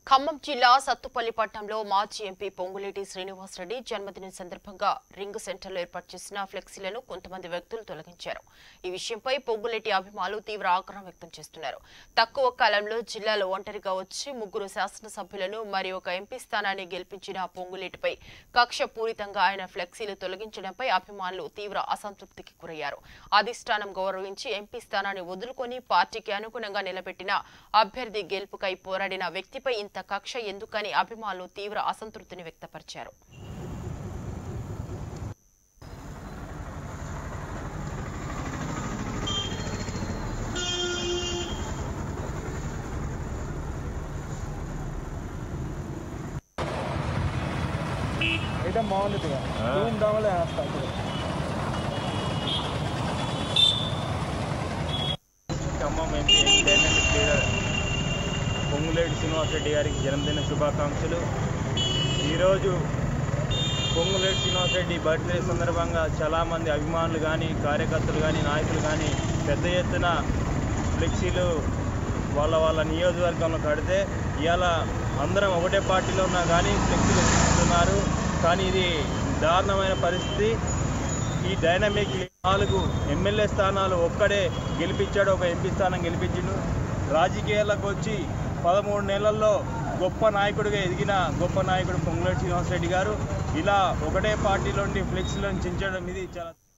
ఖమ్మం జిల్లా సత్తుపల్లి పట్టణంలో మాజీ ఎంపీ పొంగులేటి శ్రీనివాసరెడ్డి జన్మదినం సందర్భంగా రింగ్ సెంటర్లో ఏర్పాటు చేసిన ఫ్లెక్సీలను కొంతమంది వ్యక్తులు తొలగించారు ఈ విషయంపై పొంగులేటి అభిమానులు తీవ్ర ఆగ్రహం వ్యక్తం చేస్తున్నారు తక్కువ కాలంలో జిల్లాలో ఒంటరిగా వచ్చి ముగ్గురు శాసనసభ్యులను మరియు ఒక ఎంపీ స్థానాన్ని గెలిపించిన పొంగులేటిపై కక్ష పూరితంగా ఆయన ఫ్లెక్సీలు తొలగించడంపై అభిమానులు తీవ్ర అసంతృప్తికి గురయ్యారు అధిష్టానం గౌరవించి ఎంపీ స్థానాన్ని వదులుకొని పార్టీకి అనుగుణంగా నిలబెట్టిన అభ్యర్థి గెలుపుకై పోరాడిన వ్యక్తిపై ఇంత కక్ష ఎందుకని అభిమానులు తీవ్ర అసంతృప్తిని వ్యక్తపరిచారు ఐటమ్ బాగుంది రూమ్ డౌన్లో వేస్తా Khammam MP entertainment leader Ponguleti Srinivasa Reddy గారికి జన్మదిన శుభాకాంక్షలు ఈరోజు పొంగులేటి శ్రీనివాసరెడ్డి బర్త్డే సందర్భంగా చాలామంది అభిమానులు కానీ కార్యకర్తలు కానీ నాయకులు కానీ పెద్ద ఎత్తున ఫ్లెక్సీలు వాళ్ళ వాళ్ళ నియోజకవర్గంలో కడితే ఇవాళ అందరం ఒకటే పార్టీలో ఉన్నా కానీ ఫ్లెక్సీలు తీసుకుంటున్నారు కానీ ఇది దారుణమైన పరిస్థితి ఈ డైనమిక్ నాలుగు ఎమ్మెల్యే స్థానాలు ఒక్కడే గెలిపించాడు ఒక ఎంపీ స్థానం గెలిపించిండు రాజకీయాలకు వచ్చి పదమూడు నెలల్లో గొప్ప నాయకుడిగా ఎదిగిన గొప్ప నాయకుడు పొంగులేటి శ్రీనివాసరెడ్డి గారు ఇలా ఒకటే పార్టీలోని ఫ్లెక్సీలను చించడం ఇది చాలా